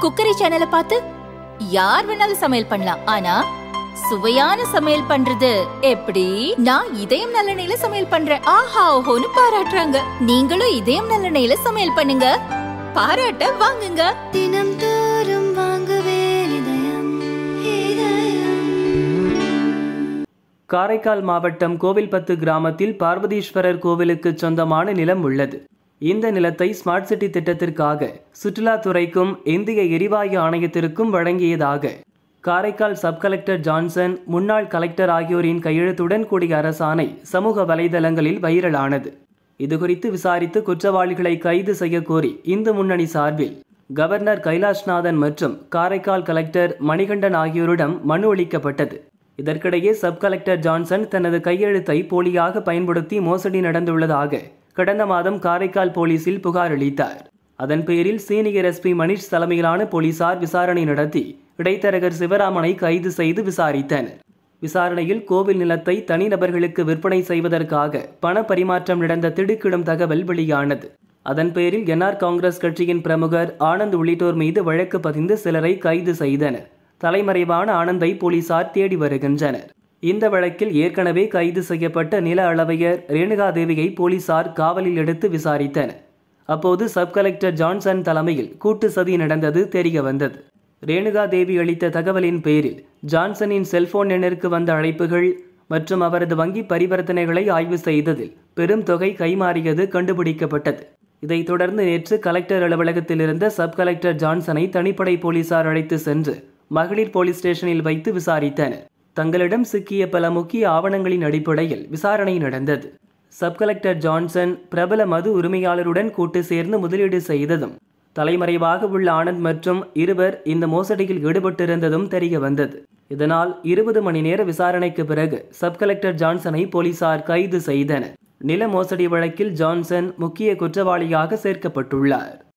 cookery சேனலை பார்த்து யார் வேணாலும் சமையல் பண்ணலாம் ஆனா சுவையான சமையல் பண்றது எப்படி நான் இதயம் நல்லெண்ணெயில சமையல் பண்றேன் ஆஹா ஓஹோன்னு பாராட்டுறாங்க நீங்களும் இதயம் நல்லெண்ணெயில சமையல் பண்ணுங்க பாராட்ட வாங்குங்க தினம் தோறும் வாங்குவே இதயம் இதயம் காரைக்கால் மாவட்டம் கோவில்பத்து கிராமத்தில் பார்வதீஸ்வரர் கோவிலுக்கு சொந்தமான நிலம் உள்ளது இந்த நிலத்தை ஸ்மார்ட் சிட்டி திட்டத்திற்காக சுற்றுலாத்துறைக்கும் இந்திய எரிவாயு ஆணையத்திற்கும் வழங்கியதாக காரைக்கால் சப் கலெக்டர் ஜான்சன் முன்னாள் கலெக்டர் ஆகியோரின் கையெழுத்துடன் கூடிய அரசாணை சமூக வலைதளங்களில் வைரலானது இதுகுறித்து விசாரித்து குற்றவாளிகளை கைது செய்ய கோரி இந்து முன்னணி சார்பில் கவர்னர் கைலாஷ்நாதன் மற்றும் காரைக்கால் கலெக்டர் மணிகண்டன் ஆகியோரிடம் மனு அளிக்கப்பட்டது இதற்கிடையே சப் கலெக்டர் ஜான்சன் தனது கையெழுத்தை போலியாக பயன்படுத்தி மோசடி நடந்துள்ளதாக கடந்த மாதம் காரைக்கால் போலீசில் புகார் அளித்தார் அதன் பேரில் சீனியர் எஸ்பி மணிஷ் தலைமையிலான போலீசார் விசாரணை நடத்தி இடைத்தரகர் சிவராமனை கைது செய்து விசாரித்தனர் விசாரணையில் கோவில் நிலத்தை தனிநபர்களுக்கு விற்பனை செய்வதற்காக பண பரிமாற்றம் நடந்த திடுக்கிடும் தகவல் வெளியானது அதன் பேரில் என்ஆர் காங்கிரஸ் கட்சியின் பிரமுகர் ஆனந்த் உள்ளிட்டோர் மீது வழக்கு பதிந்து சிலரை கைது செய்தனர் தலைமறைவான ஆனந்தை போலீசார் தேடி வருகின்றனர் இந்த வழக்கில் ஏற்கனவே கைது செய்யப்பட்ட நில அளவையர் ரேணுகாதேவியை போலீசார் காவலில் எடுத்து விசாரித்தனர் அப்போது சப் கலெக்டர் ஜான்சன் தலைமையில் கூட்டு சதி நடந்தது தெரிய வந்தது ரேணுகா தேவி அளித்த தகவலின் பேரில் ஜான்சனின் செல்போன் எண்ணிற்கு வந்த அழைப்புகள் மற்றும் அவரது வங்கி பரிவர்த்தனைகளை ஆய்வு செய்ததில் பெரும் தொகை கைமாறியது கண்டுபிடிக்கப்பட்டது இதைத் தொடர்ந்து நேற்று கலெக்டர் அலுவலகத்தில் இருந்த சப் கலெக்டர் ஜான்சனை தனிப்படை போலீசார் அழைத்து சென்று மகளிர் போலீஸ் ஸ்டேஷனில் வைத்து விசாரித்தனர் தங்களிடம் சிக்கிய பல முக்கிய ஆவணங்களின் அடிப்படையில் விசாரணை நடந்தது சப் கலெக்டர் ஜான்சன் பிரபல மது உரிமையாளருடன் கூட்டு சேர்ந்து முதலீடு செய்ததும் தலைமறைவாக உள்ள ஆனந்த் மற்றும் இருவர் இந்த மோசடியில் ஈடுபட்டிருந்ததும் தெரிய வந்தது இதனால் இருபது மணி நேர விசாரணைக்கு பிறகு சப் கலெக்டர் ஜான்சனை போலீசார் கைது செய்தனர் நில மோசடி வழக்கில் ஜான்சன் முக்கிய குற்றவாளியாக சேர்க்கப்பட்டுள்ளார்